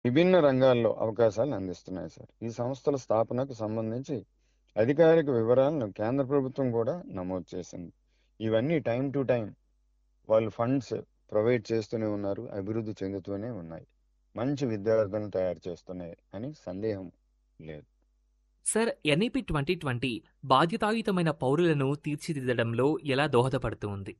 విభిన్న రంగాల్లో అవకాశాలను అందిస్తున్నాయి సార్ ఈ సంస్థల స్థాపనకు సంబంధించి అధికారిక వివరాలను కేంద్ర ప్రభుత్వం కూడా నమోదు చేసింది ఇవన్నీ టైం టు టైం వాళ్ళు ఫండ్స్ ప్రొవైడ్ చేస్తూనే ఉన్నారు అభివృద్ధి చెందుతూనే ఉన్నాయి మంచి విద్యార్థులను తయారు చేస్తున్నాయి అని సందేహం లేదు సార్ ఎన్ఈపి ట్వంటీ ట్వంటీ బాధ్యతాయుతమైన పౌరులను తీర్చిదిద్దడంలో ఎలా దోహదపడుతూ ఉంది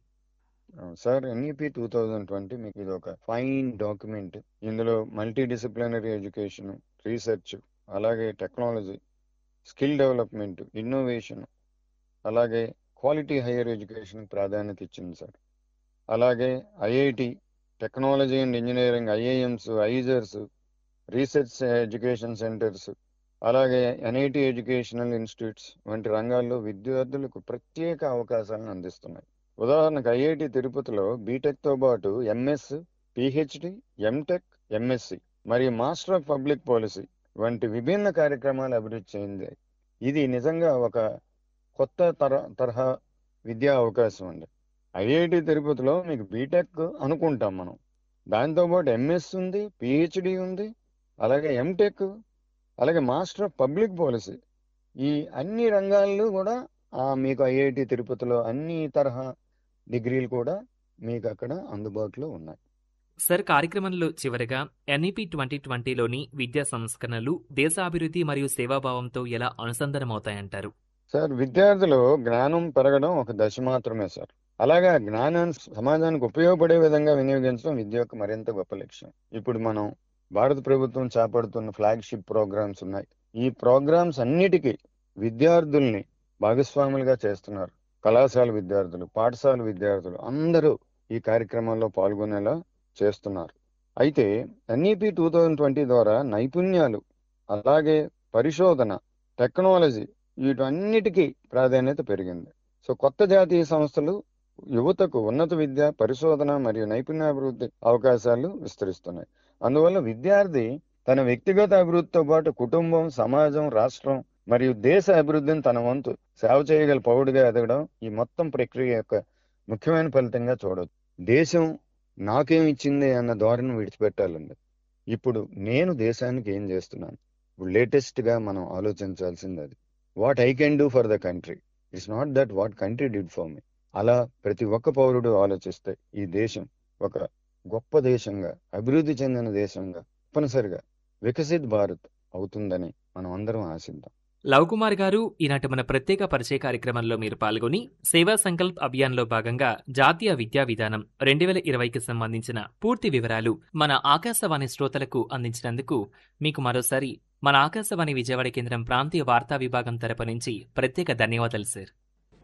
sir NEP two thousand twenty మీకు ఇది ఒక ఫైన్ డాక్యుమెంట్ ఇందులో మల్టీ డిసిప్లినరీ ఎడ్యుకేషన్ రీసెర్చ్ అలాగే టెక్నాలజీ స్కిల్ డెవలప్మెంట్ ఇన్నోవేషన్ అలాగే క్వాలిటీ హైయర్ ఎడ్యుకేషన్ ప్రాధాన్యత ఇచ్చింది సార్ అలాగే IIT technology and engineering IIMs IISERs research education centres అలాగే ఎన్ఐటి ఎడ్యుకేషనల్ ఇన్స్టిట్యూట్స్ వంటి రంగాల్లో విద్యార్థులకు ప్రత్యేక అవకాశాలను అందిస్తున్నాయి ఉదాహరణకు ఐఐటి తిరుపతిలో బీటెక్తో పాటు ఎంఎస్ పిహెచ్డి ఎంటెక్ ఎంఎస్సి మరియు మాస్టర్ ఆఫ్ పబ్లిక్ పాలసీ వంటి విభిన్న కార్యక్రమాలు అభివృద్ధి చెందాయి ఇది నిజంగా ఒక కొత్త తర తరహా విద్యా అవకాశం అండి ఐఐటి తిరుపతిలో మీకు బీటెక్ అనుకుంటాం మనం దాంతోపాటు ఎంఎస్ ఉంది పిహెచ్డి ఉంది అలాగే ఎంటెక్ అలాగే మాస్టర్ ఆఫ్ పబ్లిక్ పాలసీ ఈ అన్ని రంగాల్లో కూడా ఆ మీకు ఐఐటి తిరుపతిలో అన్ని తరహా డిగ్రీలు కూడా మీకు అక్కడ అందుబాటులో ఉన్నాయి సార్ కార్యక్రమంలో చివరగా ఎన్ఈపి ట్వంటీ ట్వంటీలోని విద్యా సంస్కరణలు దేశాభివృద్ధి మరియు సేవాభావంతో ఎలా అనుసంధానమవుతాయంటారు సార్ విద్యార్థులు జ్ఞానం పెరగడం ఒక దశ మాత్రమే సార్ అలాగే ఆ జ్ఞానాన్ని సమాజానికి ఉపయోగపడే విధంగా వినియోగించడం విద్య యొక్క మరింత గొప్ప లక్ష్యం ఇప్పుడు మనం భారత ప్రభుత్వం చేపడుతున్న ఫ్లాగ్షిప్ ప్రోగ్రామ్స్ ఉన్నాయి ఈ ప్రోగ్రామ్స్ అన్నిటికీ విద్యార్థుల్ని భాగస్వాములుగా చేస్తున్నారు కళాశాల విద్యార్థులు పాఠశాల విద్యార్థులు అందరూ ఈ కార్యక్రమాల్లో పాల్గొనేలా చేస్తున్నారు అయితే ఎన్ఈపి టూ థౌజండ్ ట్వంటీ ద్వారా నైపుణ్యాలు అలాగే పరిశోధన టెక్నాలజీ వీటన్నిటికీ ప్రాధాన్యత పెరిగింది సో కొత్త జాతీయ సంస్థలు యువతకు ఉన్నత విద్య పరిశోధన మరియు నైపుణ్యాభివృద్ధి అవకాశాలు విస్తరిస్తున్నాయి అందువల్ల విద్యార్థి తన వ్యక్తిగత అభివృద్ధితో పాటు కుటుంబం సమాజం రాష్ట్రం మరియు దేశ అభివృద్ధిని తన వంతు సేవ చేయగల పౌరుడిగా ఎదగడం ఈ మొత్తం ప్రక్రియ యొక్క ముఖ్యమైన ఫలితంగా చూడవచ్చు దేశం నాకేం ఇచ్చింది అన్న ధోరణి విడిచిపెట్టాలండి ఇప్పుడు నేను దేశానికి ఏం చేస్తున్నాను ఇప్పుడు లేటెస్ట్ గా మనం ఆలోచించాల్సింది అది what I can do for the country it's not that what country did for me అలా ప్రతి ఒక్క పౌరుడు ఆలోచిస్తే ఈ దేశం ఒక గొప్ప దేశంగా అభివృద్ధి చెందిన దేశంగా తప్పనిసరిగా వికసిత్ భారత్ అవుతుందని మనం అందరం ఆశిద్దాం లవ్ కుమార్ గారు ఈనాటి మన ప్రత్యేక పరిచయ కార్యక్రమంలో మీరు పాల్గొని సేవా సంకల్ప్ అభియాన్లో భాగంగా జాతీయ విద్యా విధానం రెండు వేల ఇరవైకి సంబంధించిన పూర్తి వివరాలు మన ఆకాశవాణి శ్రోతలకు అందించినందుకు మీకు మరోసారి మన ఆకాశవాణి విజయవాడ కేంద్రం ప్రాంతీయ వార్తా విభాగం తరపు నుంచి ప్రత్యేక ధన్యవాదాలు సార్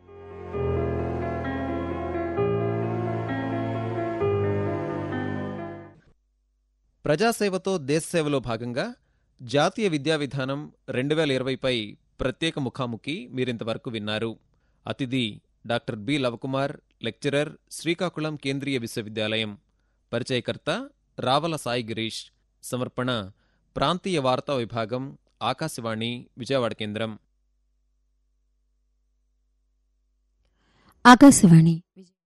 ప్రజాసేవతో దేశసేవలో భాగంగా జాతీయ విద్యా విధానం రెండు వేల ఇరవైపై ప్రత్యేక ముఖాముఖి మీరింతవరకు విన్నారు అతిథి doctor B Lavakumar lecturer Srikakulam కేంద్రీయ విశ్వవిద్యాలయం పరిచయకర్త రావల సాయి గిరీష్ సమర్పణ ప్రాంతీయ వార్తా విభాగం ఆకాశవాణి విజయవాడ కేంద్రం ఆకాశవాణి